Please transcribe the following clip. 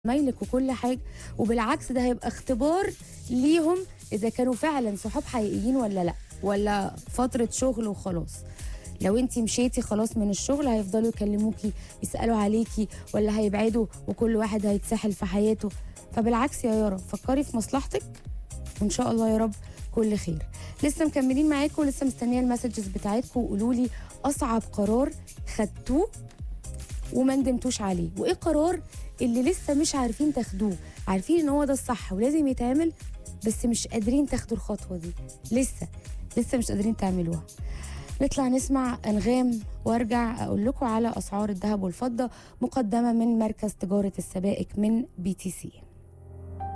زمايلك وكل حاجه وبالعكس ده هيبقى اختبار ليهم اذا كانوا فعلا صحاب حقيقيين ولا لا ولا فتره شغل وخلاص لو انت مشيتي خلاص من الشغل هيفضلوا يكلموكي يسالوا عليكي ولا هيبعدوا وكل واحد هيتسحل في حياته فبالعكس يا يارا فكري في مصلحتك وان شاء الله يا رب كل خير لسه مكملين معاكم ولسه مستنيه المسجز بتاعتكم وقولوا لي اصعب قرار خدتوه وما ندمتوش عليه وايه قرار اللي لسه مش عارفين تاخدوه عارفين ان هو ده الصح ولازم يتعمل بس مش قادرين تاخدوا الخطوه دي لسه لسه مش قادرين تعملوها نطلع نسمع انغام وارجع اقول لكم على اسعار الذهب والفضه مقدمه من مركز تجاره السبائك من بي تي سي